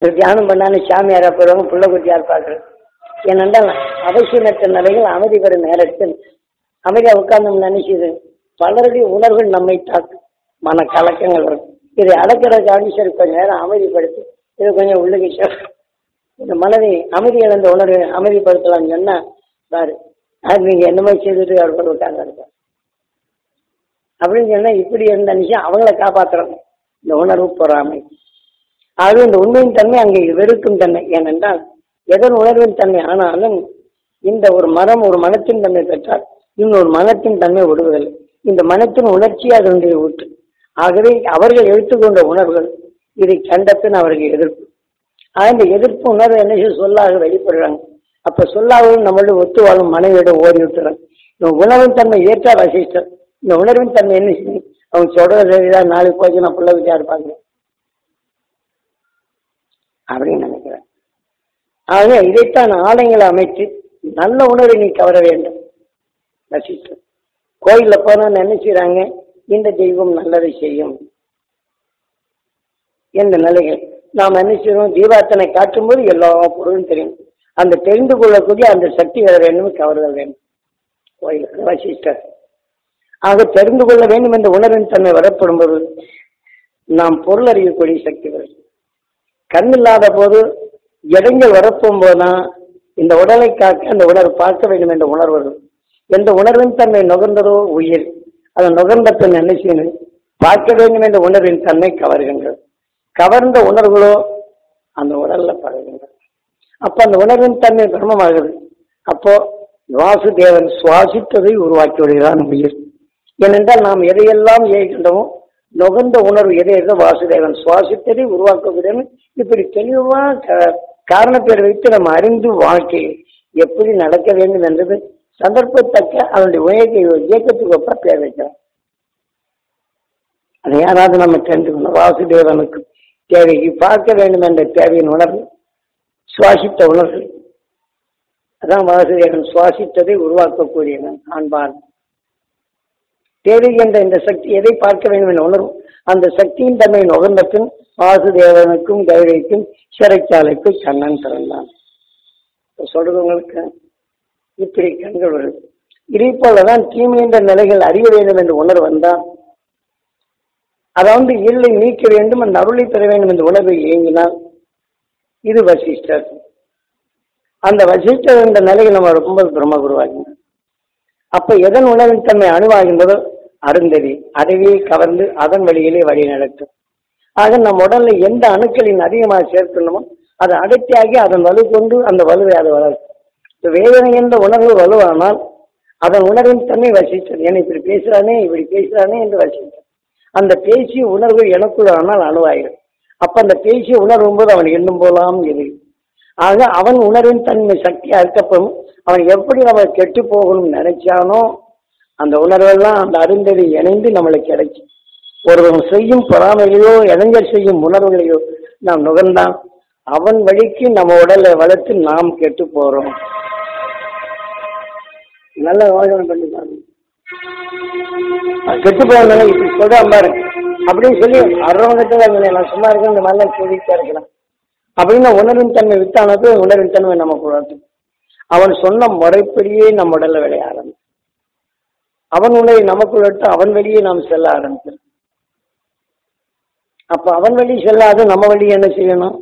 ஒரு தியானம் பண்ணாலும் சாமியாரா போறவங்க புள்ள குட்டியா இருப்பார்கள் ஏனென்றால் அவசியமற்ற நிலைகள் அமைதி பெறும் நேரத்தில் அமைதியா உட்கார்ந்து நினைச்சது பலருடைய உணர்வுகள் நம்மை தாக்கும் மன கலக்கங்கள் வரும் இதை அடக்கிறதுக்காண்டி சரி கொஞ்ச நேரம் அமைதிப்படுத்தி இதை கொஞ்சம் உள்ளுக்கு சே- இந்த மனதை அமைதி இழந்த உணர்வை அமைதிப்படுத்தலாம்னு சொன்னா பாரு அது நீங்க என்னமோ செய்துட்டு அவர் உட்கார்ந்து இருப்பார் அப்படின்னு சொன்னா இப்படி இருந்த நிமிஷம் அவங்கள காப்பாத்துறோம் இந்த உணர்வு பொறாமை ஆகவே இந்த உண்மையின் தன்மை அங்கே வெறுக்கும் தன்மை ஏனென்றால் எதன் உணர்வின் தன்மை ஆனாலும் இந்த ஒரு மரம் ஒரு மனத்தின் தன்மை பெற்றால் இன்னொரு மனத்தின் தன்மை விடுவதில்லை இந்த மனத்தின் உணர்ச்சி அதனுடைய ஊற்று ஆகவே அவர்கள் எடுத்துக்கொண்ட உணர்வுகள் இதை கண்டப்பின் அவர்கள் எதிர்ப்பு ஆக இந்த எதிர்ப்பு உணர்வு என்ன செய்ய சொல்லாக வெளிப்படுறாங்க அப்ப சொல்லாகவும் நம்மளோட ஒத்து வாழும் மனைவியிடம் ஓடி விட்டுறாங்க இந்த உணர்வின் தன்மை ஏற்றா வசிஷ்டர் இந்த உணர்வின் தன்மை என்ன செய்யும் அவங்க சொல்றது சரிதான் நாளைக்கு போச்சு நான் பிள்ளை விட்டா இருப்பாங்க அப்படின்னு நினைக்கிறேன் ஆக இதைத்தான் ஆலயங்களை அமைத்து நல்ல உணர்வை நீ கவர வேண்டும் வசிஷ்டர் கோயில்ல போனா என்ன செய்றாங்க இந்த தெய்வம் நல்லதை செய்யும் என்ற நிலைகள் நாம் என்ன செய்வோம் தீபார்த்தனை காட்டும்போது எல்லா பொருளும் தெரியும் அந்த தெரிந்து கொள்ளக்கூடிய அந்த சக்தி வர வேண்டும் கவர்தல் வேண்டும் கோயிலுக்கு வசிஷ்டர் ஆக தெரிந்து கொள்ள வேண்டும் என்ற உணர்வின் தன்மை வரப்படும் போது நாம் பொருள் அறியக்கூடிய சக்தி வரும் கண் இல்லாத போது இடங்கள் வரப்போம் போதுதான் இந்த உடலை காக்க அந்த உணர்வு பார்க்க வேண்டும் என்ற உணர்வு வரும் எந்த உணர்வின் தன்மை நுகர்ந்ததோ உயிர் அதை நுகர்ந்த பின் என்ன செய்யணும் பார்க்க வேண்டும் என்ற உணர்வின் தன்மை கவர்கின்றது கவர்ந்த உணர்வுகளோ அந்த உடல்ல பழகுகின்றது அப்ப அந்த உணர்வின் தன்மை பிரம்மமாகுது அப்போ வாசுதேவன் சுவாசித்ததை உருவாக்கி விடுகிறான் உயிர் ஏனென்றால் நாம் எதையெல்லாம் இயக்கின்றோமோ நுகர்ந்த உணர்வு எதை எதோ வாசுதேவன் சுவாசித்ததை உருவாக்குகிறேன் இப்படி தெளிவா க- காரணப்பேர் வைத்து நம்ம அறிந்து வாழ்க்கையை எப்படி நடக்க வேண்டும் என்றது சந்தர்ப்பத்தக்க அவனுடைய உயர்கை இயக்கத்துக்கு ஒப்ப பேர் வைக்கிறான் அதை யாராவது நம்ம தெரிஞ்சுக்கணும் வாசுதேவனுக்கு தேவைக்கு பார்க்க வேண்டும் என்ற தேவையின் உணர்வு சுவாசித்த உணர்வு அதான் வாசுதேவன் சுவாசித்ததை உருவாக்கக்கூடியவன் ஆண்பான் தேவை என்ற இந்த சக்தி எதை பார்க்க வேண்டும் என்ற உணர்வு அந்த சக்தியின் தன்மை நுகர்ந்த பின் வாசுதேவனுக்கும் கைதைக்கும் சிறைச்சாலைக்கும் கண்ணன் திறந்தான் இப்ப சொல்றது உங்களுக்கு இப்படி கண்கள் வருது இதே போலதான் தீமை என்ற நிலைகள் அறிய வேண்டும் என்ற உணர்வு வந்தால் அதை வந்து இருளை நீக்க வேண்டும் அந்த அருளை பெற வேண்டும் என்ற உணர்வை இயங்கினால் இது வசிஷ்டர் அந்த வசிஷ்டர் என்ற நிலையில் நம்ம ரொம்ப பிரம்ம குருவாகினார் அப்ப எதன் உணர்வின் தன்மை அணுவாகின்றதோ அருந்ததி அதையே கவர்ந்து அதன் வழியிலே வழி நடத்தும் ஆக நம் உடல்ல எந்த அணுக்களின் அதிகமாக சேர்க்கணுமோ அதை அடர்த்தியாகி அதன் வலு கொண்டு அந்த வலுவை அதை வளர்க்கும் இப்ப வேதனை என்ற உணர்வு வலுவானால் அதன் உணர்வின் தன்மை வசித்தது ஏன்னா இப்படி பேசுறானே இப்படி பேசுறானே என்று வசித்தது அந்த பேசிய உணர்வு எனக்குள் ஆனால் அணுவாயிடும் அப்ப அந்த பேசிய உணர்வும் போது அவன் எண்ணும் போலாம் இது ஆக அவன் உணர்வின் தன்மை சக்தி அறுக்கப்படும் அவன் எப்படி நம்ம கெட்டு போகணும்னு நினைச்சானோ அந்த உணர்வெல்லாம் அந்த அருந்ததி இணைந்து நம்மளுக்கு கிடைச்சு ஒருவன் செய்யும் பொறாமைகளையோ இளைஞர் செய்யும் உணர்வுகளையோ நாம் நுகர்ந்தான் அவன் வழிக்கு நம்ம உடலை வளர்த்து நாம் கெட்டு போறோம் நல்ல யோசனை பண்ணி பாருங்க கெட்டு போகணும் இப்படி சொல்றான் பாரு அப்படின்னு சொல்லி அறவங்கிட்ட நான் சும்மா இருக்கேன் இந்த மாதிரிலாம் சொல்லிட்டே இருக்கிறேன் அப்படின்னு உணர்வின் தன்மை வித்தானது உணர்வின் தன்மை நமக்கு வளர்த்து அவன் சொன்ன முறைப்படியே நம்ம உடல்ல விளைய ஆரம்பிச்சு அவன் உணவை நமக்குள் விட்டு அவன் வெளியே நாம் செல்ல ஆரம்பிக்கிறோம் அப்ப அவன் வழி செல்லாது நம்ம வழி என்ன செய்யணும்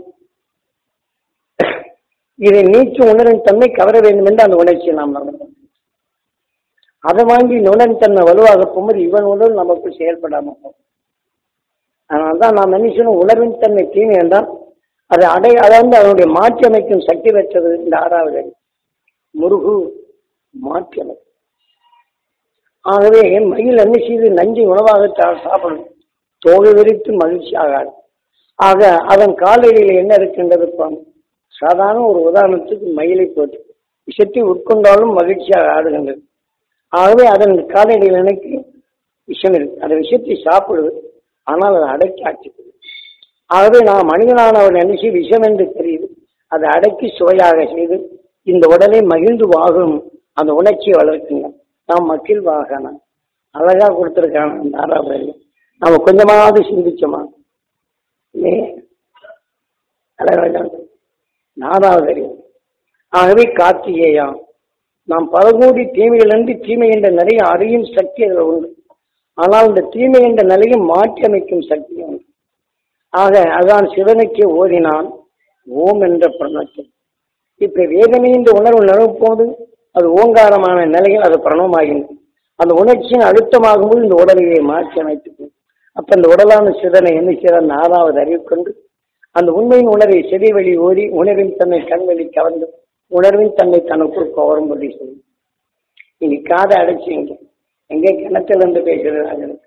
இதை நீக்கும் உணர்வின் தன்மை கவர வேண்டும் என்று அந்த உணர்ச்சியை நாம் நடந்தோம் அதை வாங்கி இந்த உணர்வின் தன்மை வலுவாக போகும்போது இவன் உணர்வு நமக்குள் செயல்படாம போகும் அதனால தான் நாம் என்ன செய்யணும் உணர்வின் தன்மை தீமை என்றால் அதை அடை அதை வந்து அதனுடைய மாற்றி அமைக்கும் சக்தி பெற்றது இந்த ஆறாவது அடி முருகு மாற்றி அமைக்கும் ஆகவே மயில் என்ன செய்து நஞ்சை உணவாக சா- சாப்பிடும் தோகை விரித்து மகிழ்ச்சி ஆகாது ஆக அதன் காலடியில் என்ன இருக்கின்றது பாம் சாதாரண ஒரு உதாரணத்துக்கு மயிலை போட்டு விஷத்தை உட்கொண்டாலும் மகிழ்ச்சியாக ஆடுகின்றது ஆகவே அதன் காலடியில் எனக்கு விஷம் இருக்கு அந்த விஷத்தை சாப்பிடுது ஆனால் அதை அடக்கி ஆட்சிக்குது ஆகவே நான் மனிதனானவன் நினைச்சு விஷம் என்று தெரியுது அதை அடக்கி சுவையாக செய்து இந்த உடலை மகிழ்ந்து வாகும் அந்த உணர்ச்சியை வளர்க்குங்க நாம் மக்கில் வாகனம் அழகா கொடுத்துருக்காங்க அந்த ஆறாவது நாம கொஞ்சமாவது சிந்திச்சோமா இல்லையே அழகாக நாலாவது அறிவு ஆகவே கார்த்திகேயா நாம் பல கோடி தீமைகளிலிருந்து தீமை என்ற நிலையை அறியும் சக்தி அதில் உண்டு ஆனால் இந்த தீமை என்ற நிலையை மாற்றி அமைக்கும் சக்தி உண்டு ஆக அதான் சிவனுக்கே ஓதினான் ஓம் என்ற பிரணத்தில் இப்ப வேதனை என்ற உணர்வு நிரப்போது அது ஓங்காரமான நிலையில் அது பிரணவமாகின்றது அந்த உணர்ச்சியின் அழுத்தமாகும்போது இந்த உடலையை மாற்றி அமைத்து அப்ப இந்த உடலான சிதனை என்ன செய்தால் நாலாவது அறிவு கொண்டு அந்த உண்மையின் உணர்வை செடி வழி ஓடி உணர்வின் தன்னை கண்வெளி கவர்ந்து உணர்வின் தன்னை தனக்குள் கவரும்படி சொல்லி இனி காதை அடைச்சிங்க எங்கே கிணத்துல இருந்து பேசுறது அதற்கு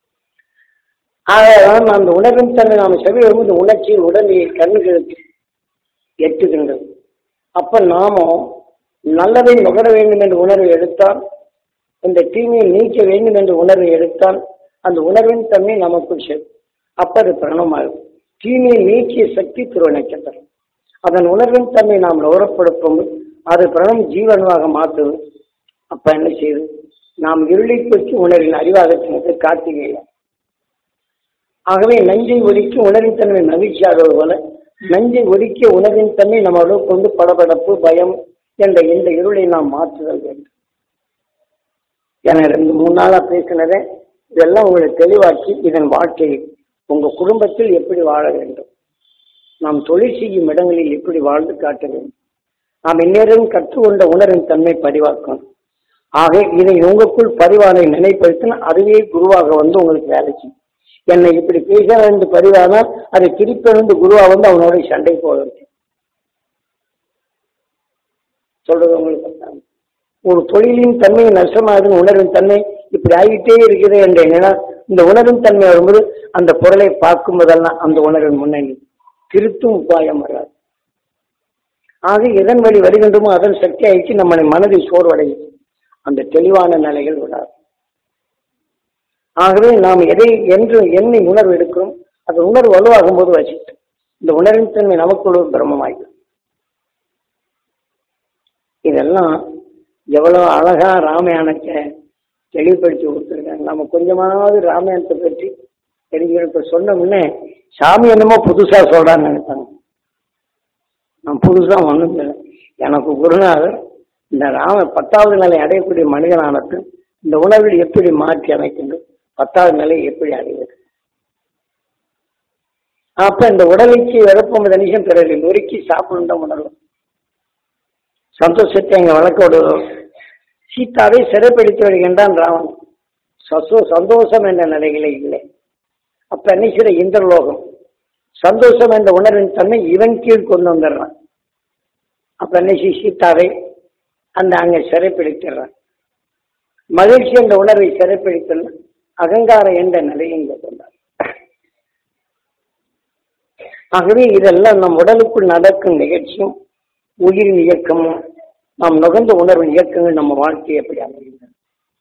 ஆகதான் அந்த உணர்வின் தன்னை நாம் செவி வரும்போது உணர்ச்சியில் உடலை கண்களுக்கு எட்டுகின்றது அப்ப நாமும் நல்லதை நுகர வேண்டும் என்ற உணர்வை எடுத்தால் இந்த தீமையை நீக்க வேண்டும் என்ற உணர்வை எடுத்தால் அந்த உணர்வின் தன்மை நமக்குள் சேரும் அப்ப அது பிரணமாகும் தீமையை நீக்கிய சக்தி திருவணைக்கப்படும் அதன் உணர்வின் தன்மை நாம் நுகரப்படுத்தும் அது பிரணம் ஜீவனமாக மாற்றுவது அப்ப என்ன செய்யுது நாம் இருளை பற்றி உணர்வின் அறிவாகத்தினது கார்த்திகேயன் ஆகவே நஞ்சை ஒதுக்கி உணர்வின் தன்மை மகிழ்ச்சியாகிறது போல நஞ்சை ஒதுக்கிய உணர்வின் தன்மை நம்மளோட கொண்டு படபடப்பு பயம் என்ற இந்த இருளை நாம் மாற்றுதல் வேண்டும் என ரெண்டு மூணு நாளா பேசினதே இதெல்லாம் உங்களை தெளிவாக்கி இதன் வாழ்க்கையை உங்க குடும்பத்தில் எப்படி வாழ வேண்டும் நாம் தொழில் செய்யும் இடங்களில் எப்படி வாழ்ந்து காட்ட வேண்டும் நாம் இந்நேரம் கற்றுக்கொண்ட உணர்வின் தன்மை பதிவாக்கணும் ஆக இதை உங்களுக்குள் பதிவானை நினைப்படுத்தினா அதுவே குருவாக வந்து உங்களுக்கு வேலை செய்யும் என்னை இப்படி பேச வேண்டும் பதிவானால் அதை திருப்பி குருவா வந்து அவனோட சண்டை போட வைக்கும் சொல்றது உங்களுக்கு ஒரு தொழிலின் தன்மை நஷ்டமாகுது உணர்வின் தன்மை இப்படி ஆகிட்டே இருக்குது என்ற எண்ணா இந்த உணர்வின் தன்மை வரும்போது அந்த பொருளை பார்க்கும் போதெல்லாம் அந்த உணர்வின் முன்னணி திருத்தும் உபாயம் வராது ஆக எதன் வழி வருகின்றமோ அதன் சக்தி ஆயிடுச்சு நம்மளை மனதை சோர்வடையும் அந்த தெளிவான நிலைகள் விடாது ஆகவே நாம் எதை என்று எண்ணி உணர்வு எடுக்கிறோம் அந்த உணர்வு வலுவாகும் போது வசித்து இந்த உணர்வின் தன்மை நமக்குள்ள ஒரு பிரம்மமாயிடும் இதெல்லாம் எவ்வளவு அழகா ராமாயணத்தை தெளிவுபடுத்தி கொடுத்துருக்காங்க நம்ம கொஞ்சமாவது ராமாயணத்தை பற்றி தெரிஞ்சுக்கிட்ட சொன்ன முன்னே சாமி என்னமோ புதுசா சொல்றான்னு நினைப்பாங்க நான் புதுசா ஒண்ணும் இல்லை எனக்கு குருநாதர் இந்த ராம பத்தாவது நிலை அடையக்கூடிய மனிதனானது இந்த உணவில் எப்படி மாற்றி அமைக்கின்றது பத்தாவது நிலை எப்படி அடைவது அப்ப இந்த உடலுக்கு விருப்பம் நிமிஷம் பிறகு நொறுக்கி சாப்பிடுன்ற உணர்வு சந்தோஷத்தை அங்க வளர்க்க விடுவோம் சீதாவை சிறைப்படுத்தி வருகின்றான் ராவன் சசோ சந்தோஷம் என்ற நிலைகளே இல்லை அப்ப என்ன செய்ய இந்திரலோகம் சந்தோஷம் என்ற உணர்வின் தன்மை இவன் கீழ் கொண்டு வந்துடுறான் அப்ப என்ன செய்ய சீதாவை அந்த அங்க சிறைப்பிடித்துறான் மகிழ்ச்சி என்ற உணர்வை சிறைப்பிடித்துள்ள அகங்காரம் என்ற நிலையை இங்க கொண்டார் ஆகவே இதெல்லாம் நம் உடலுக்குள் நடக்கும் நிகழ்ச்சியும் உயிரின் இயக்கமும் நாம் நுகர்ந்த உணர்வின் இயக்கங்கள் நம்ம வாழ்க்கையை எப்படி அமைகின்றன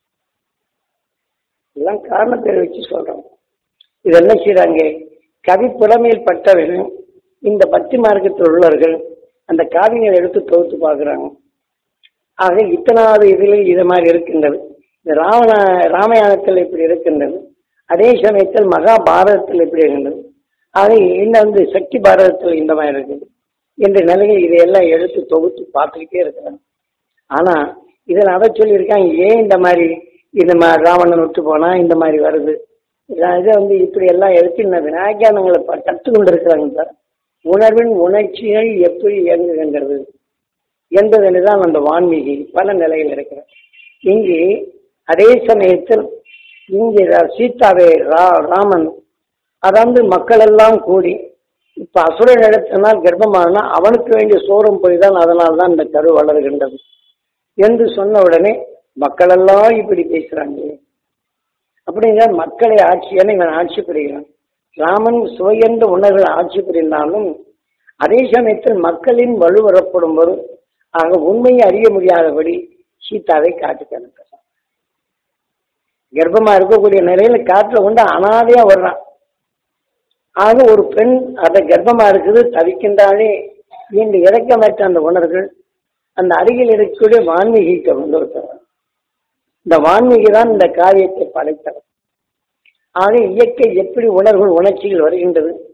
எல்லாம் காரணத்தை வச்சு சொல்றோம் இது என்ன செய்யறாங்க கவி புறமையில் பட்டவர்கள் இந்த பக்தி மார்க்கத்தில் உள்ளவர்கள் அந்த காவியங்களை எடுத்து தொகுத்து பார்க்குறாங்க ஆக இத்தனாவது இதில் இது மாதிரி இருக்கின்றது இந்த ராவண ராமாயணத்தில் இப்படி இருக்கின்றது அதே சமயத்தில் மகாபாரதத்தில் இப்படி இருக்கின்றது ஆக இந்த வந்து சக்தி பாரதத்தில் இந்த மாதிரி இருக்குது என்ற நிலையில் இதையெல்லாம் எடுத்து தொகுத்து பார்த்துக்கிட்டே இருக்கிறாங்க ஆனா இதில் அதை சொல்லியிருக்காங்க ஏன் இந்த மாதிரி இந்த மாதிரி ராவணன் விட்டு போனா இந்த மாதிரி வருது இதை வந்து இப்படி எல்லாம் எடுத்து இந்த விநாயகானங்களை கற்று கொண்டிருக்கிறாங்க சார் உணர்வின் உணர்ச்சிகள் எப்படி இயங்குகின்றது என்பதில் தான் அந்த வான்மீகி பல நிலையில் இருக்கிறார் இங்கே அதே சமயத்தில் இங்கே சீதாவே ரா ராமன் அதாவது மக்கள் எல்லாம் கூடி இப்ப அசுரன் இடத்தினால் கர்ப்பமானா அவனுக்கு வேண்டிய சோரம் போய் தான் அதனால் தான் இந்த கரு வளர்கின்றது என்று சொன்ன உடனே மக்கள் எல்லாம் இப்படி பேசுறாங்க அப்படிங்கிற மக்களை ஆட்சியான இவன் ஆட்சி புரிகிறான் ராமன் சுவையென்ற உணர்வுகள் ஆட்சி புரிந்தாலும் அதே சமயத்தில் மக்களின் வலுவரப்படும் போது ஆக உண்மையை அறிய முடியாதபடி சீதாவை காட்டுக்கு அனுப்புறான் கர்ப்பமா இருக்கக்கூடிய நிலையில காட்டுல கொண்டு அனாதையா வர்றான் ஆக ஒரு பெண் அதை கர்ப்பமா இருக்குது தவிக்கின்றாலே இன்று இறக்கமற்ற அந்த உணர்கள் அந்த அருகில் இருக்கக்கூடிய வான்மீகிக்கு கொண்டு வருகிறார் இந்த வான்மீகி தான் இந்த காரியத்தை படைத்தவர் ஆக இயற்கை எப்படி உணர்வுகள் உணர்ச்சிகள் வருகின்றது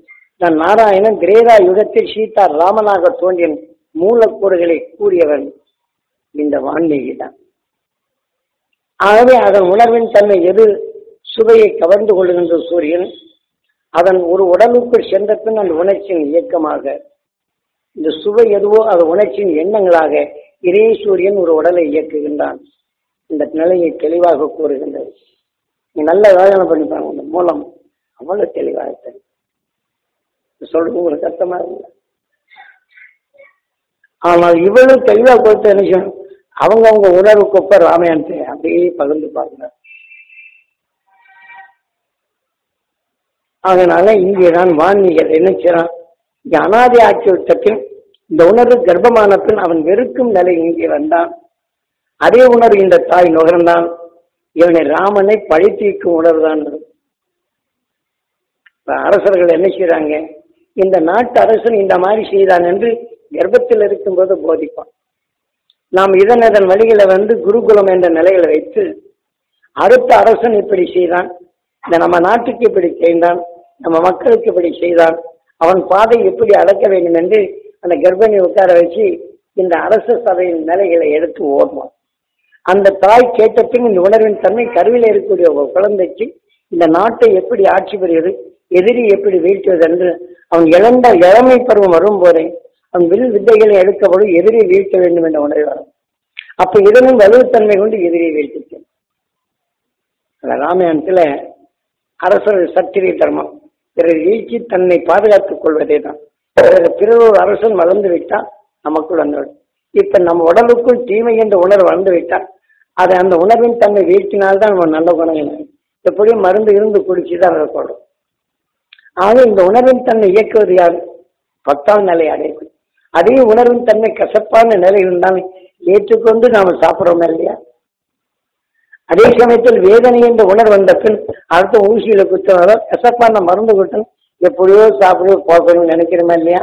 நான் நாராயணன் திரேதா யுகத்தில் சீதா ராமனாக தோன்றிய மூலக்கூறுகளை கூறியவன் இந்த வான்மீகி தான் ஆகவே அதன் உணர்வின் தன்மை எது சுவையை கவர்ந்து கொள்கின்ற சூரியன் அதன் ஒரு உடலுக்குள் சென்ற பின் அந்த உணர்ச்சியின் இயக்கமாக இந்த சுவை எதுவோ அது உணர்ச்சியின் எண்ணங்களாக இதே சூரியன் ஒரு உடலை இயக்குகின்றான் இந்த நிலையை தெளிவாக கூறுகின்றது நீ நல்ல யோசனை பண்ணி பாருங்க இந்த மூலம் அவ்வளவு தெளிவாக தெரியும் சொல்றது உங்களுக்கு கஷ்டமா இருக்குல்ல ஆனால் இவ்வளவு தெளிவா கொடுத்து என்ன செய்யணும் அவங்க அவங்க உணர்வுக்கு ஒப்ப ராமாயணத்தை அப்படியே பகிர்ந்து பாருங்க அதனால இங்கேதான் வான்மீகர் என்ன செய்யறான் இங்க அனாதி ஆட்சி விட்டத்தில் இந்த உணர்வு கர்ப்பமான பின் அவன் வெறுக்கும் நிலை இங்கே வந்தான் அதே உணர்வு இந்த தாய் நுகர்ந்தான் இவனை ராமனை பழி தீர்க்கும் உணர்வுதான் இப்ப அரசர்கள் என்ன செய்யறாங்க இந்த நாட்டு அரசன் இந்த மாதிரி செய்தான் என்று கர்ப்பத்தில் இருக்கும்போது போதிப்பான் நாம் இதன் இதன் வழிகளை வந்து குருகுலம் என்ற நிலையில வைத்து அடுத்த அரசன் இப்படி செய்தான் இந்த நம்ம நாட்டுக்கு இப்படி செய்தான் நம்ம மக்களுக்கு இப்படி செய்தான் அவன் பாதை எப்படி அடக்க வேண்டும் என்று அந்த கர்ப்பிணி உட்கார வச்சு இந்த அரச சபையின் நிலைகளை எடுத்து ஓடுவான் அந்த தாய் கேட்ட பின் இந்த உணர்வின் தன்மை கருவில இருக்கக்கூடிய ஒரு குழந்தைக்கு இந்த நாட்டை எப்படி ஆட்சி புரிவது எதிரி எப்படி வீழ்த்துவது என்று அவன் இழந்த இளமை பருவம் வரும்போதே அவன் வில் வித்தைகளை எடுக்கப்படும் எதிரியை வீழ்த்த வேண்டும் என்ற உணர்வு வரும் அப்ப இதனும் வலுத்தன்மை கொண்டு எதிரியை வீழ்த்திச்சு அந்த ராமாயணத்துல அரசர் சத்திரிய தர்மம் பிறர் வீழ்ச்சி தன்னை பாதுகாத்துக் கொள்வதே தான் பிறர் ஒரு அரசன் வளர்ந்து விட்டால் நமக்குள் வந்துவிடும் இப்ப நம்ம உடலுக்குள் தீமை என்ற உணர்வு வளர்ந்து விட்டால் அதை அந்த உணர்வின் தன்மை வீழ்த்தினால்தான் நம்ம நல்ல குணங்கள் எப்படியும் மருந்து இருந்து குடிச்சுதான் இருக்கணும் ஆக இந்த உணர்வின் தன்மை இயக்குவது யார் பத்தாம் நிலை அடையக்கூடிய அதே உணர்வின் தன்மை கசப்பான நிலை இருந்தாலும் ஏற்றுக்கொண்டு நாம சாப்பிடுறோம் இல்லையா அதே சமயத்தில் வேதனை என்ற உணர்வு வந்த பின் அடுத்த ஊசியில குத்தவரை கசப்பான மருந்து குட்டும் எப்படியோ சாப்பிடுவோ போகணும்னு நினைக்கிறோமா இல்லையா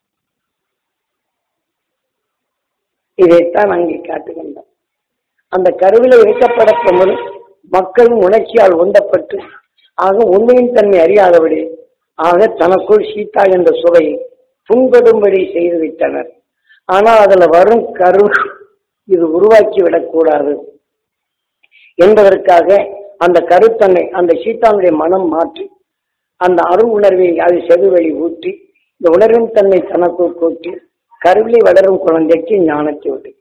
இதைத்தான் அங்கே காட்டுகின்றோம் அந்த கருவில வைக்கப்பட முன் மக்களும் உணர்ச்சியால் உந்தப்பட்டு ஆக உண்மையின் தன்மை அறியாதபடி ஆக தனக்குள் சீதா என்ற சுவையை புண்படும்படி செய்து விட்டனர் ஆனால் அதுல வரும் கரு இது உருவாக்கி விடக்கூடாது என்பதற்காக அந்த கருத்தன்னை அந்த சீதாவுடைய மனம் மாற்றி அந்த அருள் உணர்வை அது செதுவழி ஊற்றி இந்த உணர்வின் தன்மை தனக்குள் கூட்டி கருவிலை வளரும் குழந்தைக்கு ஞானத்தை ஊட்டி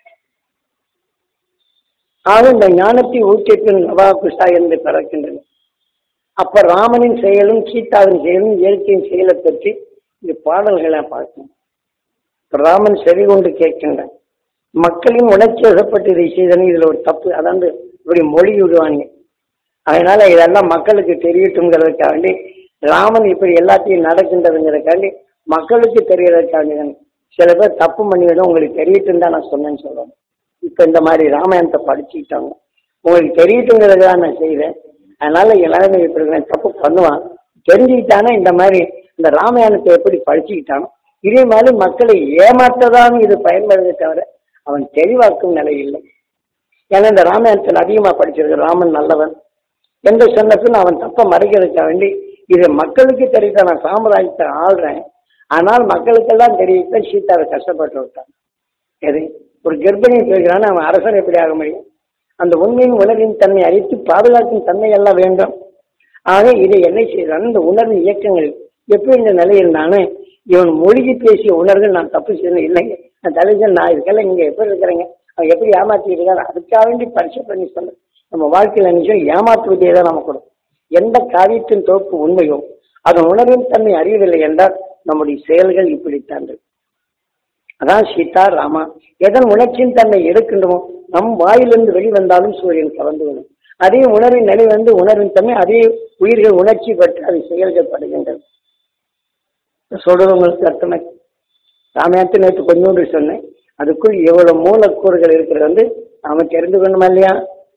ஆக இந்த ஞானத்தை ஊற்றிய பின் நவா குஷா என்று பிறக்கின்றன அப்ப ராமனின் செயலும் சீதாவின் செயலும் இயற்கையின் செயலை பற்றி இந்த பாடல்களை பார்க்கணும் ராமன் செவி கொண்டு கேட்கின்றான் மக்களின் உணர்ச்சி வசப்பட்டு இதை செய்தன இதுல ஒரு தப்பு அதாவது இப்படி மொழி விடுவாங்க அதனால இதெல்லாம் மக்களுக்கு தெரியட்டுங்கிறதுக்காக வேண்டி ராமன் இப்படி எல்லாத்தையும் நடக்கின்றதுங்கிறதுக்காண்டி மக்களுக்கு தெரியறதுக்காண்டி சில பேர் தப்பு பண்ணிவிடும் உங்களுக்கு தெரியட்டும் தான் நான் சொன்னேன்னு சொல்றேன் இப்ப இந்த மாதிரி ராமாயணத்தை படிச்சுக்கிட்டாங்க உங்களுக்கு தெரியட்டுங்கிறது தான் நான் செய்வேன் அதனால எல்லாருமே இப்படி தப்பு பண்ணுவான் தெரிஞ்சுக்கிட்டானா இந்த மாதிரி இந்த ராமாயணத்தை எப்படி படிச்சுக்கிட்டானோ இதே மாதிரி மக்களை ஏமாற்றதான் இது பயன்படுதே தவிர அவன் தெளிவாக்கும் நிலை இல்லை ஏன்னா இந்த ராமாயணத்தில் அதிகமாக படிச்சிருக்கு ராமன் நல்லவன் என்று சொன்ன பின் அவன் தப்ப மறைக்கிறதுக்காக வேண்டி இது மக்களுக்கு தெரிவித்த நான் சாம்ராஜ்யத்தை ஆள்றேன் ஆனால் மக்களுக்கெல்லாம் தெரிவித்த சீதாவை கஷ்டப்பட்டு விட்டான் எது ஒரு கர்ப்பிணி கேட்கிறான் அவன் அரசன் எப்படி ஆக முடியும் அந்த உண்மையின் உணர்வின் தன்மை அழித்து பாதுகாக்கும் தன்மை எல்லாம் வேண்டும் ஆக இதை என்ன செய்தான் இந்த உணர்வின் இயக்கங்கள் எப்படி இந்த நிலையில் நானே இவன் மொழிகி பேசிய உணர்வு நான் தப்பு செய்யணும் இல்லைங்க நான் தலைவர் நான் இதுக்கெல்லாம் இங்க எப்படி இருக்கிறேங்க அவன் எப்படி ஏமாத்திட்டு இருக்காரு அதுக்காக வேண்டி பரிசு பண்ணி சொன்ன நம்ம வாழ்க்கையில் நினைச்சோம் ஏமாற்றுவதே தான் நமக்கு கொடுக்கும் எந்த காரியத்தின் தொகுப்பு உண்மையோ அதன் உணர்வின் தன்மை அறியவில்லை என்றால் நம்முடைய செயல்கள் இப்படித்தான் இருக்கு அதான் சீதா ராமா எதன் உணர்ச்சியின் தன்னை எடுக்கின்றமோ நம் வாயிலிருந்து வெளிவந்தாலும் சூரியன் கலந்து விடும் அதே உணர்வின் நிலை வந்து உணர்வின் தன்மை அதே உயிர்கள் உணர்ச்சி பெற்று அது செயல்படுகின்றது சொல்றது உங்களுக்கு அர்த்தமே ராமாயணத்தை நேற்று கொஞ்சோண்டு சொன்னேன் அதுக்குள் எவ்வளவு மூலக்கூறுகள் இருக்கிறது வந்து நாம தெரிந்து கொள்ளணுமா இல்லையா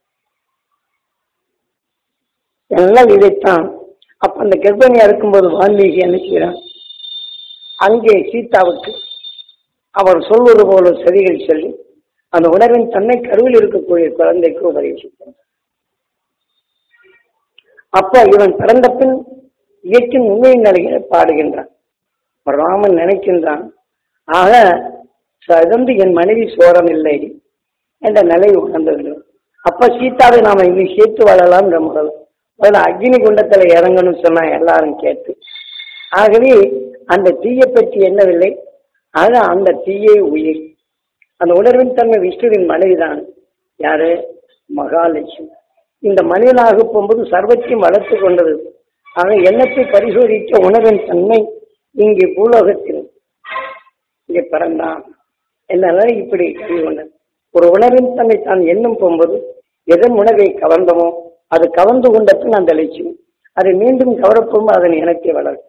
எல்லாம் இதைத்தான் அப்ப அந்த கர்ப்பிணியா இருக்கும்போது வால்மீகி என்ன செய்யறான் அங்கே சீதாவுக்கு அவர் சொல்வது போல செவிகள் சொல்லி அந்த உணர்வின் தன்னை கருவில் இருக்கக்கூடிய குழந்தைக்கு உபதேசித்தார் அப்ப இவன் பிறந்த பின் இயற்கையின் உண்மையின் நிலைகளை பாடுகின்றான் ராமன் நினைக்கின்றான் ஆக சதந்து என் மனைவி சோரம் இல்லை என்ற நிலை உணர்ந்துகிறோம் அப்ப சீதாவை நாம இனி சேர்த்து வாழலாம் முதல்ல முதல்ல அக்னி குண்டத்துல இறங்கணும்னு சொன்னா எல்லாரும் கேட்டு ஆகவே அந்த தீயை பற்றி எண்ணவில்லை ஆக அந்த தீயே உயிர் அந்த உணர்வின் தன்மை விஷ்ணுவின் மனைவிதான் யாரு மகாலட்சுமி இந்த மனிதனாக போகும்போது சர்வத்தையும் வளர்த்து கொண்டது ஆக எண்ணத்தை பரிசோதிக்க உணர்வின் தன்மை இங்கே பூலோகத்தில் இங்கே பிறந்தான் என்னால இப்படி கல்வி கொண்டது ஒரு உணர்வின் தன்னை தான் எண்ணும் போகும்போது எதன் உணவை கவர்ந்தமோ அது கவர்ந்து கொண்ட பின் அந்த லட்சியம் அதை மீண்டும் கவரப்போகும்போது அதன் இனத்தை வளரும்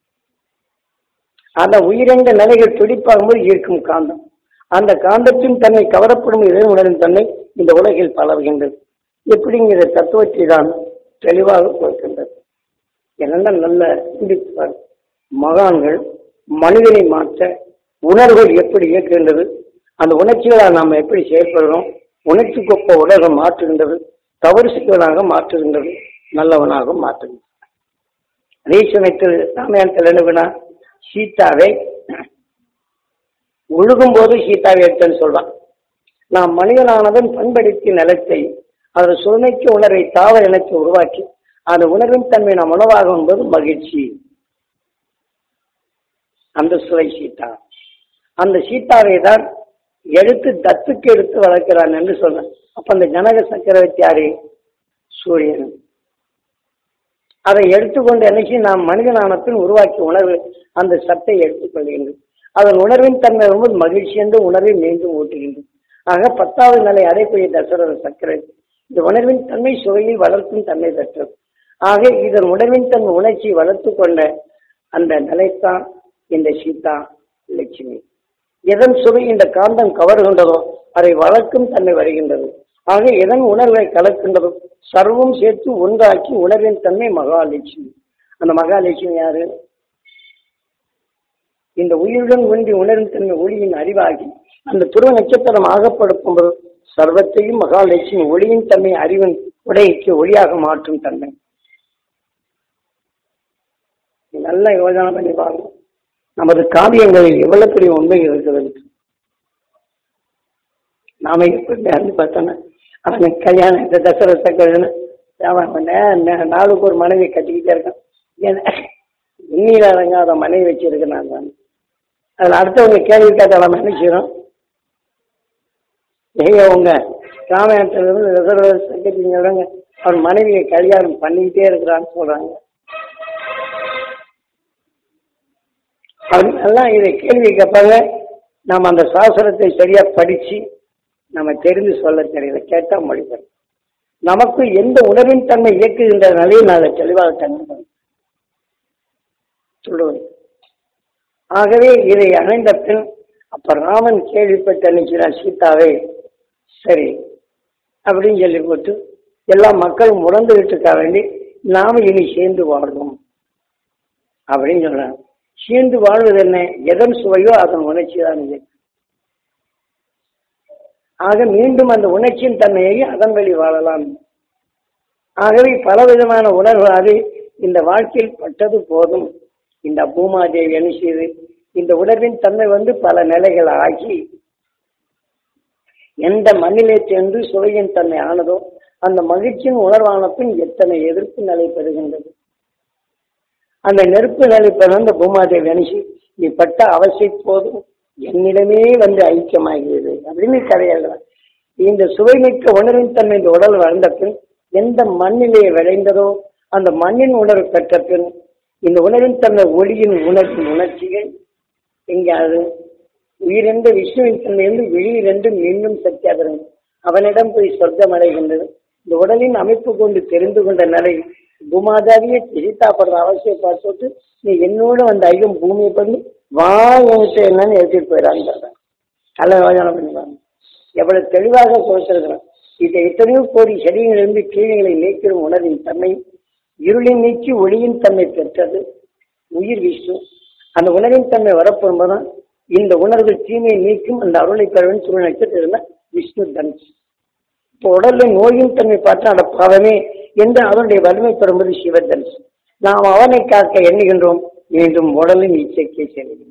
அந்த உயிரென்ற நிலைகள் துடிப்பாகும்போது ஈர்க்கும் காந்தம் அந்த காந்தத்தின் தன்னை கவரப்படும் இதன் உணர்வின் தன்னை இந்த உலகில் பலவுகின்றது எப்படிங்கிற தத்துவத்தை தான் தெளிவாக கொடுக்கின்றது என்னென்ன நல்ல சிந்திப்பார் மகான்கள் மனிதனை மாற்ற உணர்வுகள் எப்படி இயக்குகின்றது அந்த உணர்ச்சிகளால் நாம் எப்படி செயல்படுறோம் உணர்ச்சி கொப்ப உலகம் மாற்றுகின்றது தவறு செய்வனாக மாற்றுகின்றது நல்லவனாக மாற்றுகின்றது அதே சமயத்தில் ராமாயணத்தில் என்ன சீதாவை ஒழுகும் போது சீதாவை எடுத்தன்னு சொல்றான் நாம் மனிதனானவன் பண்படுத்திய நிலத்தை அதன் சுமைக்கு உணர்வை தாவர இனத்தை உருவாக்கி அந்த உணர்வின் தன்மை நாம் உணவாகும் போது மகிழ்ச்சி அந்த சுவை சீதா அந்த சீதாவை தான் எடுத்து தத்துக்கு எடுத்து வளர்க்கிறான் என்று சொன்னான் அப்ப அந்த ஜனக சக்கரவர்த்தி யாரு சூரியன் அதை எடுத்துக்கொண்டு என்னைக்கு நாம் மனிதனானத்தின் உருவாக்கி உணர்வு அந்த சத்தை எடுத்துக்கொள்கின்றது அதன் உணர்வின் தன்மை ரொம்ப மகிழ்ச்சி என்று உணர்வை மீண்டும் ஊட்டுகின்றது ஆக பத்தாவது நிலை அடைக்கூடிய தசரத சக்கரவர்த்தி இந்த உணர்வின் தன்மை சுவையில் வளர்க்கும் தன்மை பெற்றது ஆக இதன் உணர்வின் தன் உணர்ச்சியை வளர்த்து கொண்ட அந்த நிலைத்தான் இந்த சீதா லட்சுமி எதன் சுவை இந்த காந்தம் கவர்கின்றதோ அதை வளர்க்கும் தன்மை வருகின்றது ஆக எதன் உணர்வை கலக்கின்றதோ சர்வம் சேர்த்து ஒன்றாக்கி உணர்வின் தன்மை மகாலட்சுமி அந்த மகாலட்சுமி யாரு இந்த உயிருடன் ஒன்றி உணர்வின் தன்மை ஒளியின் அறிவாகி அந்த துருவ நட்சத்திரம் ஆகப்படுத்தும்போது சர்வத்தையும் மகாலட்சுமி ஒளியின் தன்மை அறிவின் உடைக்கு ஒளியாக மாற்றும் தன்மை நல்ல யோஜனை பண்ணி பாருங்க நமது காவியங்களில் எவ்வளவு பெரிய உண்மை இருக்கிறது நாம எப்படி அறிந்து பார்த்தோன்னா அவன் கல்யாணம் இந்த தசரத சக்கரன்னு அவன் நே- நாளுக்கு ஒரு மனைவி கட்டிக்கிட்டே இருக்கான் ஏன்னா இன்னில அடங்காத மனைவி வச்சிருக்கேன் நான் தான் அதில் அடுத்தவங்க கேள்வி கேட்டால் நம்ம என்ன செய்யறோம் ஏங்க உங்க ராமாயணத்துல இருந்து தசரத சக்கரவர்த்தி அவன் மனைவியை கல்யாணம் பண்ணிக்கிட்டே இருக்கிறான்னு சொல்றாங்க அவங்க எல்லாம் இதை கேள்வி கேட்பாங்க நம்ம அந்த சாஸ்திரத்தை சரியா படிச்சு நம்ம தெரிந்து சொல்ல தெரியல கேட்டா மொழிபெறும் நமக்கு எந்த உணர்வின் தன்மை இயக்குகின்ற நிலையை நாங்கள் தெளிவாக தந்து சொல்லுவேன் ஆகவே இதை அணைந்த பின் அப்ப ராமன் கேள்விப்பட்ட நினைக்கிறான் சீதாவே சரி அப்படின்னு சொல்லி போட்டு எல்லா மக்களும் உணர்ந்துகிட்டு இருக்க வேண்டி நாம இனி சேர்ந்து வாழ்வோம் அப்படின்னு சொல்றாங்க சேர்ந்து வாழ்வது என்ன எதன் சுவையோ அதன் உணர்ச்சி தான் இது ஆக மீண்டும் அந்த உணர்ச்சியின் தன்மையை அதன் வழி வாழலாம் ஆகவே பலவிதமான உணர்வு அது இந்த வாழ்க்கையில் பட்டது போதும் இந்த பூமாதேவி என்ன செய்து இந்த உணர்வின் தன்மை வந்து பல நிலைகள் ஆகி எந்த மண்ணிலே சென்று சுவையின் தன்மை ஆனதோ அந்த மகிழ்ச்சியின் உணர்வான பின் எத்தனை எதிர்ப்பு நிலை பெறுகின்றது அந்த நெருப்பு நிலை பிறந்த பூமாதேவி அனுஷி நீ பட்ட அவசை போதும் என்னிடமே வந்து ஐக்கியமாகிறது அப்படின்னு கதையெல்லாம் இந்த சுவைமிக்க உணர்வின் தன்மை இந்த உடல் வளர்ந்த பின் எந்த மண்ணிலே விளைந்ததோ அந்த மண்ணின் உணர்வு பெற்ற பின் இந்த உணர்வின் தன்மை ஒளியின் உணர்வின் உணர்ச்சிகள் எங்கேயாவது உயிரென்று விஷ்ணுவின் தன்மையிலிருந்து வெளியிரென்று மீண்டும் சத்தியாகிறேன் அவனிடம் போய் சொர்க்கம் அடைகின்றது இந்த உடலின் அமைப்பு கொண்டு தெரிந்து கொண்ட நிலை பூமாதாவியை திரித்தாப்படுற அவசியம் பார்த்துட்டு நீ என்னோட வந்து ஐயம் பூமியை பண்ணி வா என்கிட்ட என்னன்னு எடுத்துட்டு போயிடான்னு நல்ல யோஜனை பண்ணிப்பாங்க எவ்வளவு தெளிவாக கொடுத்திருக்கிறோம் இதை எத்தனையோ கோடி செடிகளிலிருந்து கீழைகளை நீக்கிடும் உணர்வின் தன்மை இருளின் நீக்கி ஒளியின் தன்மை பெற்றது உயிர் விஷ்ணு அந்த உணர்வின் தன்மை வரப்போகும்போதுதான் இந்த உணர்வு தீமையை நீக்கும் அந்த அருளை பெறவன் சூழ்நிலை நட்சத்திரம் விஷ்ணு தனுஷ் இப்போ உடல்ல நோயின் தன்மை பார்த்தா அந்த பாவமே என்று அவனுடைய வலிமை பெறும்போது சிவதனுஷ் நாம் அவனை காக்க எண்ணுகின்றோம் மீண்டும் உடலின் இச்சைக்கே செல்கின்றோம்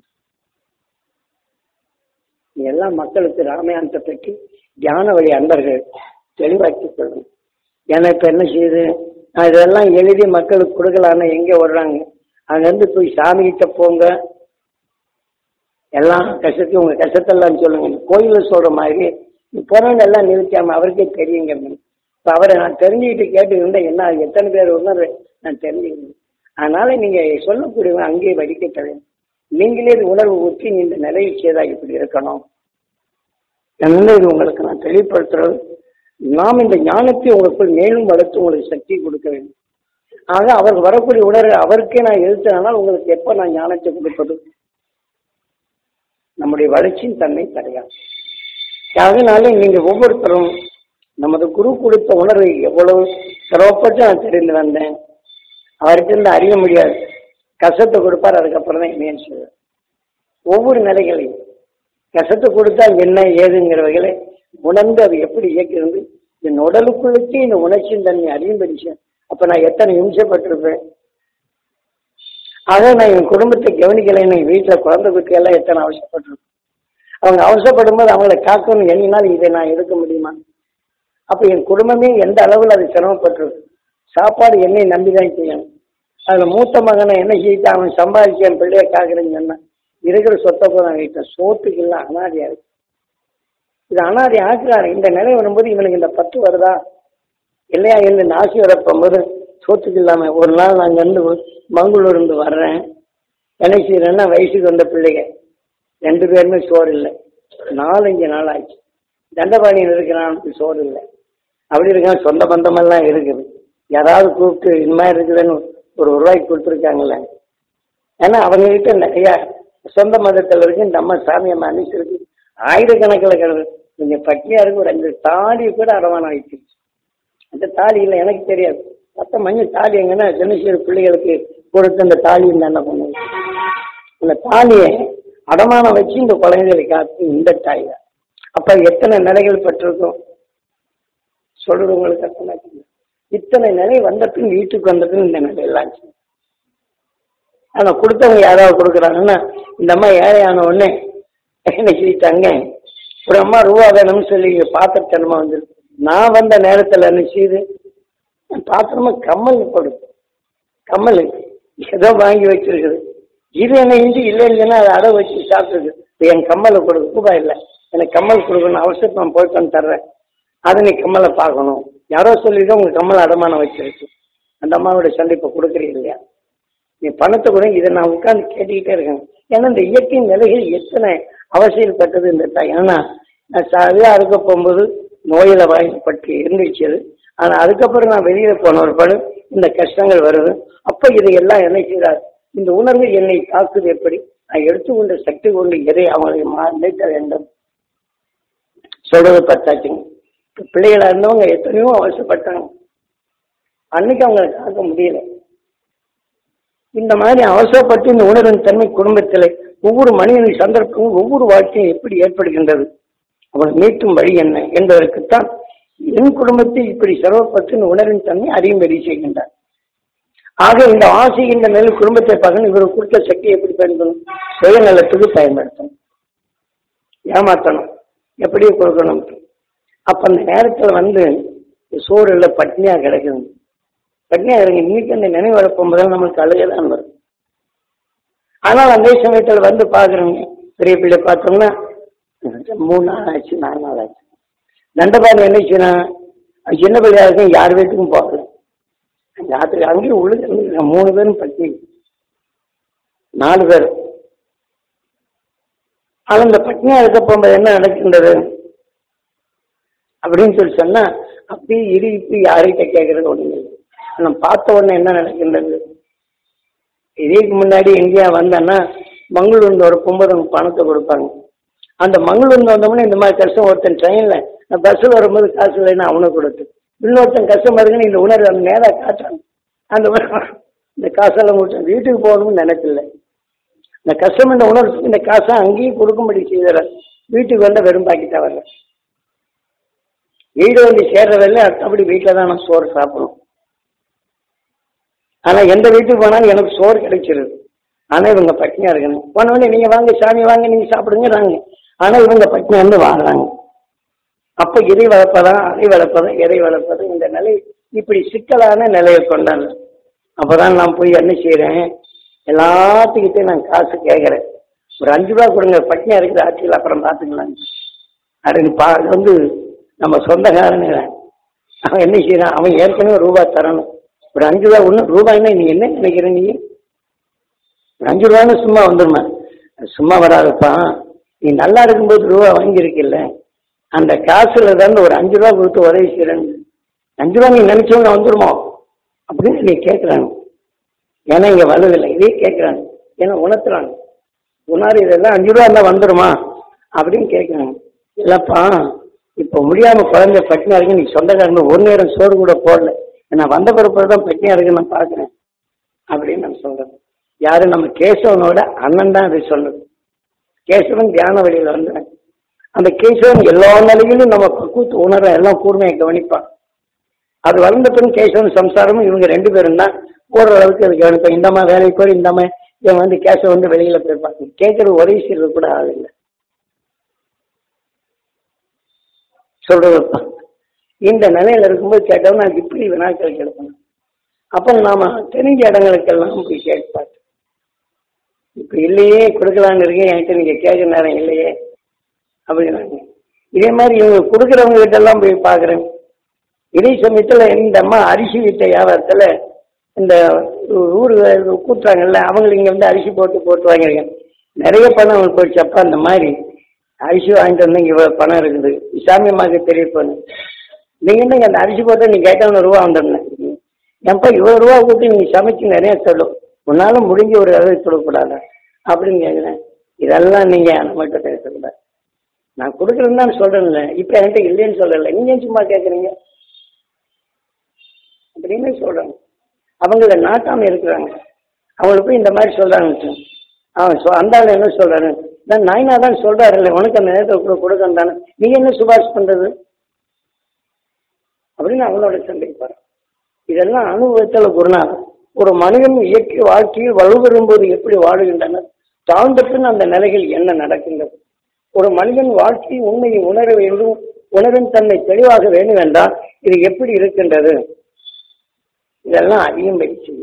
எல்லா மக்களுக்கு ராமாயணத்தை பற்றி தியான வழி அன்பர்கள் தெளிவாக்கி சொல்லணும் ஏன்னா இப்ப என்ன செய்யுது நான் இதெல்லாம் எழுதி மக்களுக்கு கொடுக்கலான்னு எங்க வர்றாங்க அங்கிருந்து போய் சாமி கிட்ட போங்க எல்லாம் கஷ்டத்தையும் உங்க கஷ்டத்தெல்லாம் சொல்லுங்க கோயில சொல்ற மாதிரி போறவங்க எல்லாம் நிறுத்தாம அவருக்கே தெரியுங்க இப்ப அவரை நான் தெரிஞ்சுக்கிட்டு கேட்டு இருந்தா என்ன எத்தனை பேர் உணர்வு நான் தெரிஞ்சுக்கணும் அதனால நீங்க சொல்லக்கூடியவங்க அங்கேயே வடிக்க வேண்டும் நீங்களே இது உணர்வு ஊற்றி இந்த நிலையை செய்தா இப்படி இருக்கணும் என்ன இது உங்களுக்கு நான் தெளிவுபடுத்துறது நாம் இந்த ஞானத்தை உங்களுக்குள் மேலும் வளர்த்து உங்களுக்கு சக்தி கொடுக்க வேண்டும் ஆக அவர் வரக்கூடிய உணர்வு அவருக்கே நான் எழுத்துனால உங்களுக்கு எப்ப நான் ஞானத்தை கொடுப்பது நம்முடைய வளர்ச்சியின் தன்மை கிடையாது அதனால நீங்க ஒவ்வொருத்தரும் நமது குரு கொடுத்த உணர்வை எவ்வளவு சிரமப்பட்டு நான் தெரிந்து வந்தேன் அவருக்கு இருந்து அறிய முடியாது கஷ்டத்தை கொடுப்பார் அதுக்கப்புறம் தான் என்னன்னு சொல்லுவார் ஒவ்வொரு நிலைகளையும் கஷ்டத்தை கொடுத்தால் என்ன ஏதுங்கிற வகையில உணர்ந்து அது எப்படி இயக்கிறது என் உடலுக்குள்ளுக்கே இந்த உணர்ச்சியின் தன்மை அறியும்படிச்சேன் அப்ப நான் எத்தனை இம்சப்பட்டிருப்பேன் ஆக நான் என் குடும்பத்தை கவனிக்கலைன்னு வீட்டுல குழந்தை குட்டி எல்லாம் எத்தனை அவசரப்பட்டிருப்பேன் அவங்க அவசரப்படும் போது அவங்கள காக்கணும் எண்ணினால் இதை நான் எடுக்க முடியுமா அப்ப என் குடும்பமே எந்த அளவில் அது சிரமப்பட்டிருக்கு சாப்பாடு என்னை நம்பிதான் செய்யணும் அதுல மூத்த மகனை என்ன செய்யிட்டு அவன் சம்பாதிச்சு என் பிள்ளைய காக்குறேன்னு சொன்னான் இருக்கிற சொத்தை போய் நான் வீட்டேன் சோத்துக்கு இல்லை அனாதியா இருக்கு இது அனாதி ஆக்குறாரு இந்த நிலை வரும்போது இவனுக்கு இந்த பத்து வருதா இல்லையா இந்த நாசி வரப்போகும்போது சோத்துக்கு இல்லாம ஒரு நாள் நான் இருந்து மங்களூர் இருந்து வர்றேன் என்ன செய்யறேன்னா வயசுக்கு வந்த பிள்ளைங்க ரெண்டு பேருமே சோறு இல்லை நாலஞ்சு நாள் ஆச்சு தண்டபாணியில் இருக்கிறானுக்கு சோறு இல்லை அப்படி இருக்கான் சொந்த பந்தமெல்லாம் இருக்குது யாராவது கூப்பிட்டு இந்த மாதிரி இருக்குதுன்னு ஒரு ரூபாய்க்கு கொடுத்துருக்காங்கல்ல ஏன்னா அவங்க கிட்ட நிறைய சொந்த மதத்தில் இருக்கு இந்த அம்மா சாமியை மன்னிச்சிருக்கு ஆயிரக்கணக்கில் கிடக்கு கொஞ்சம் பட்டியா இருக்கு ஒரு அஞ்சு தாலி கூட அரவாணம் ஆயிடுச்சு அந்த தாலி இல்லை எனக்கு தெரியாது மற்ற மஞ்சள் தாலி எங்கன்னா தினசரி பிள்ளைகளுக்கு கொடுத்து அந்த தாலி என்ன பண்ணுவோம் அந்த தாலியை அடமானம் வச்சு இந்த குழந்தைகளை காத்து இந்த தாய் தான் அப்ப எத்தனை நிலைகள் பட்டிருக்கும் சொல்றது உங்களுக்கு அர்த்தமா இருக்குங்களா? இத்தனை நிலை வந்த பின் வீட்டுக்கு வந்த பின் இந்த நிலை எல்லாம் ஆச்சு. ஆனா கொடுத்தவங்க யாராவது கொடுக்குறாங்கன்னா இந்த அம்மா ஏழையான உடனே என்ன செய்யிட்டாங்க ஒரு அம்மா ரூபா வேணும்னு சொல்லி பாத்திரத்தனமா வந்து நான் வந்த நேரத்துல என்ன செய்யுது பாத்திரமா கம்மல் கொடுக்கும் கம்மல் ஏதோ வாங்கி வச்சிருக்குது இது என்ன இஞ்சி இல்லை இல்லைன்னா அதை அடை வச்சு சாப்பிட்டுருக்கு இப்ப என் கம்மலை கொடுக்க ரூபாய் இல்லை எனக்கு கம்மல் கொடுக்கணும் அவசரம் நான் போயிட்டு வந்து தர்றேன் அதை நீ கம்மலை பார்க்கணும் யாரோ சொல்லிட்டு உங்க கம்மல் அடமானம் வச்சிருக்கு அந்த அம்மாவோட சண்டை இப்போ கொடுக்குறீங்க இல்லையா நீ பணத்தை கூட இதை நான் உட்கார்ந்து கேட்டுக்கிட்டே இருக்கேன் ஏன்னா இந்த இயற்கை நிலைகள் எத்தனை அவசியப்பட்டது இந்த தாய் ஏன்னா நான் சரியாக இருக்க போகும்போது நோயில வாய்ப்பட்டு இருந்துச்சு அது ஆனால் அதுக்கப்புறம் நான் வெளியில போன ஒரு படம் இந்த கஷ்டங்கள் வருது அப்ப இதையெல்லாம் என்ன செய்கிறார் இந்த உணர்வு என்னை தாக்குது எப்படி நான் எடுத்துக்கொண்ட சக்தி கொண்டு எதை அவங்களை மாற்ற வேண்டும் சொல்றது பத்தாச்சுங்க இப்ப பிள்ளைகளா இருந்தவங்க எத்தனையோ அவசரப்பட்டாங்க அன்னைக்கு அவங்களை காக்க முடியல இந்த மாதிரி அவசரப்பட்டு இந்த உணர்வின் தன்மை குடும்பத்தில் ஒவ்வொரு மனிதனின் சந்தர்ப்பமும் ஒவ்வொரு வாழ்க்கையும் எப்படி ஏற்படுகின்றது அவனை மீட்டும் வழி என்ன என்பதற்குத்தான் என் குடும்பத்தை இப்படி சிரமப்பட்டு இந்த உணர்வின் தன்மை அறியும்படி செய்கின்றார் ஆக இந்த ஆசை இந்த மேல் குடும்பத்தை பார்க்கணும் இவர் கொடுத்த சக்தியை எப்படி பயன்படும் சுயநலத்துக்கு பயன்படுத்தணும் ஏமாத்தணும் எப்படி கொடுக்கணும் அப்ப அந்த நேரத்துல வந்து சோறு இல்லை பட்னியா கிடக்குது பட்னியா கிடக்கு இன்னைக்கு அந்த நினைவு வரப்போகும்போது நம்மளுக்கு அழுகதான் வரும் ஆனால் அந்த சமயத்தில் வந்து பாக்குறோங்க பெரிய பிள்ளை பார்த்தோம்னா மூணு நாள் ஆச்சு நாலு நாள் ஆச்சு தண்டபாணி என்ன செய்யணும் சின்ன பிள்ளையா இருக்கும் யார் வீட்டுக்கும் போகல ராத்திரி அங்கேயும் உழுது மூணு பேரும் பட்டி நாலு பேர் ஆனால் இந்த பட்னியா இருக்க போகும்போது என்ன நடக்கின்றது அப்படின்னு சொல்லி சொன்னா அப்படியே இடிப்பு யார்கிட்ட கேட்கறது ஒண்ணு நம்ம பார்த்த உடனே என்ன நடக்கின்றது இதுக்கு முன்னாடி எங்கேயா வந்தேன்னா மங்களூர்ந்து ஒரு கும்பது பணத்தை கொடுப்பாங்க அந்த மங்களூர்ந்து வந்தோம்னா இந்த மாதிரி கஷ்டம் ஒருத்தன் ட்ரெயின்ல நான் பஸ்ஸில் வரும்போது காசு இல்லைன்னு அவனுக்கு கொடுத்து இன்னொருத்தன் கஷ்டமா இருக்குன்னு இந்த உணர்வு அந்த நேராக காட்டுறான் அந்த உணர்வு, இந்த காசெல்லாம் கொடுத்து வீட்டுக்கு போகணும்னு நினைக்கல இந்த கஷ்டம் இந்த உணர்வு இந்த காசை அங்கேயும் கொடுக்கும்படி செய்தார் வீட்டுக்கு வந்தால் வெறும் பாக்கிட்டா வரல வீடு வந்து சேர்ற வேலை அப்படி வீட்டில் தான் நம்ம சோறு சாப்பிடணும் ஆனா எந்த வீட்டுக்கு போனாலும் எனக்கு சோறு கிடைச்சிருது ஆனா இவங்க பட்டினியா இருக்கணும் போன உடனே நீங்க வாங்க சாமி வாங்க நீங்க சாப்பிடுங்கிறாங்க ஆனா இவங்க பட்டினியா இருந்து வாழ்றாங்க அப்ப இதை வளர்ப்பதா அதை வளர்ப்பதா எதை வளர்ப்பது இந்த நிலை இப்படி சிக்கலான நிலையை கொண்டாங்க அப்பதான் நான் போய் என்ன செய்யறேன் எல்லாத்துக்கிட்டையும் நான் காசு கேட்கறேன் ஒரு அஞ்சு ரூபா கொடுங்க பட்டினியா இருக்குது ஆட்சியில் அப்புறம் பார்த்துக்கலாம் அப்படின்னு பா அது வந்து நம்ம சொந்தக்காரனே அவன் என்ன செய்யறான் அவன் ஏற்கனவே ரூபா தரணும் ஒரு அஞ்சு ரூபா ஒன்று ரூபாய்னா நீ என்ன நினைக்கிற நீ ஒரு அஞ்சு ரூபான்னு சும்மா வந்துருமா சும்மா வராதுப்பா நீ நல்லா இருக்கும்போது ரூபா வாங்கியிருக்கில்ல அந்த காசுல தான் ஒரு அஞ்சு ரூபா கொடுத்து உதவி செய்யறேன்னு அஞ்சு ரூபா நீ நினைச்சவங்க வந்துருமோ அப்படின்னு நீ கேட்குறாங்க ஏன்னா இங்க வலுவில்லை இதே கேட்குறாங்க ஏன்னா உணர்த்துறாங்க உணர் இதெல்லாம் அஞ்சு ரூபா இருந்தா வந்துருமா அப்படின்னு கேட்குறாங்க இல்லப்பா இப்போ முடியாம குழந்தை பட்டினியா இருக்கு நீ சொந்தக்காரங்க ஒரு நேரம் சோறு கூட போடல நான் வந்த பிறப்பு தான் பட்டினியா இருக்கு நான் பாக்குறேன் அப்படின்னு நான் சொல்றேன் யாரு நம்ம கேசவனோட அண்ணன் தான் அதை சொல்லுது கேசவன் தியான வழியில வந்தேன் அந்த கேசவன் எல்லா நிலையிலும் நம்ம கூத்து உணர எல்லாம் கூர்மையை கவனிப்பான் அது வளர்ந்த பின் கேசவன் சம்சாரமும் இவங்க ரெண்டு பேரும் தான் ஓரளவுக்கு அது கவனிப்பான் இந்தம்மா வேலைக்கு போய் இந்தம்மா இவன் வந்து கேசவன் வந்து வெளியில போயிருப்பாங்க கேட்கறது உதவி செய்யறது கூட ஆள் இல்லை சொல்றது இந்த நிலையில இருக்கும்போது கேட்டவன் நான் இப்படி வினாக்கள் கேட்பேன் அப்ப நாம தெரிஞ்ச இடங்களுக்கெல்லாம் போய் கேட்பாரு இப்ப இல்லையே கொடுக்கலான்னு இருக்கேன் என்கிட்ட நீங்க கேட்க நேரம் இல்லையே அப்படின்னாங்க இதே மாதிரி இவங்க கொடுக்குறவங்க கிட்ட எல்லாம் போய் பாக்குறேன் இதே சமயத்துல இந்த அம்மா அரிசி வித்த வியாபாரத்துல இந்த ஊர் கூட்டுறாங்கல்ல அவங்களுக்கு இங்க வந்து அரிசி போட்டு போட்டு வாங்கிருக்கேன் நிறைய பணம் அவங்களுக்கு போயிடுச்சு அப்பா அந்த மாதிரி அரிசி வாங்கிட்டு வந்து இங்க இவ்வளவு பணம் இருக்குது சாமி அம்மாவுக்கு தெரிய போன நீங்க என்னங்க அந்த அரிசி போட்டு நீ கேட்டவன ரூபா வந்துருந்தேன் ஏன்ப்பா இவ்வளவு ரூபா கொடுத்து நீ சமைச்சு நிறைய சொல்லும் உன்னால முடிஞ்ச ஒரு அளவு கொடுக்கூடாது அப்படின்னு கேட்குறேன் இதெல்லாம் நீங்க நம்மகிட்ட பேசக்கூடாது நான் கொடுக்குறேன்னு தான் சொல்றேன்ல இப்ப என்கிட்ட இல்லைன்னு சொல்லல நீங்க ஏன் சும்மா கேட்குறீங்க அப்படின்னு சொல்றாங்க அவங்கள நாட்டாம இருக்கிறாங்க அவங்களுக்கு போய் இந்த மாதிரி சொல்றாங்க அவன் சொ- அந்த ஆள் என்ன சொல்றாரு நான் நாயினா தான் சொல்றாருல்ல உனக்கு அந்த நேரத்தை கூட கொடுக்கணும் தானே நீங்க என்ன சுபாஷ் பண்றது அப்படின்னு அவங்களோட சண்டைப்பாரு இதெல்லாம் அனுபவத்துல குருநாதர் ஒரு மனிதன் இயற்கை வாழ்க்கையில் வலுப்பெறும் போது எப்படி வாழுகின்றனர் தாழ்ந்த பின் அந்த நிலைகள் என்ன நடக்கின்றது ஒரு மனிதன் வாழ்க்கை உண்மையை உணர வேண்டும் உணரும் தன்னை தெளிவாக வேண்டும் என்றால் இது எப்படி இருக்கின்றது இதெல்லாம் அதிகம் பயிற்சி